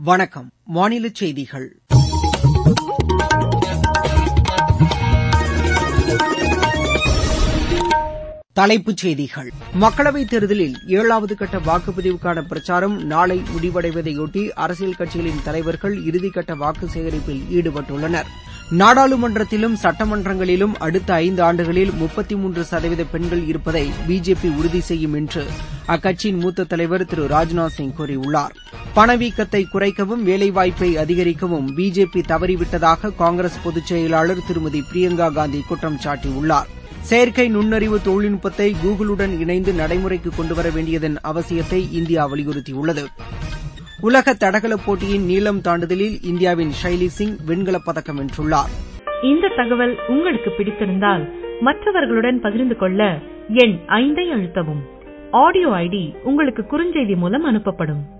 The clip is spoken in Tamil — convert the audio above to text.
வணக்கம் மாநில செய்திகள் தலைப்புச் செய்திகள் மக்களவைத் தேர்தலில் ஏழாவது கட்ட வாக்குப்பதிவுக்கான பிரச்சாரம் நாளை முடிவடைவதையொட்டி அரசியல் கட்சிகளின் தலைவர்கள் இறுதிக்கட்ட வாக்கு சேகரிப்பில் ஈடுபட்டுள்ளனர் நாடாளுமன்றத்திலும் சட்டமன்றங்களிலும் அடுத்த ஐந்து ஆண்டுகளில் முப்பத்தி மூன்று சதவீத பெண்கள் இருப்பதை பிஜேபி உறுதி செய்யும் என்று அக்கட்சியின் மூத்த தலைவர் திரு ராஜ்நாத் சிங் கூறியுள்ளார் பணவீக்கத்தை குறைக்கவும் வேலைவாய்ப்பை அதிகரிக்கவும் பிஜேபி தவறிவிட்டதாக காங்கிரஸ் பொதுச் செயலாளர் திருமதி பிரியங்கா காந்தி குற்றம் சாட்டியுள்ளார் செயற்கை நுண்ணறிவு தொழில்நுட்பத்தை கூகுளுடன் இணைந்து நடைமுறைக்கு கொண்டுவர வேண்டியதன் அவசியத்தை இந்தியா வலியுறுத்தியுள்ளது உலக தடகள போட்டியின் நீளம் தாண்டுதலில் இந்தியாவின் ஷைலி சிங் வெண்கலப் பதக்கம் வென்றுள்ளார் இந்த தகவல் உங்களுக்கு பிடித்திருந்தால் மற்றவர்களுடன் பகிர்ந்து கொள்ள எண் ஐந்தை அழுத்தவும் ஆடியோ ஐடி உங்களுக்கு குறுஞ்செய்தி மூலம் அனுப்பப்படும்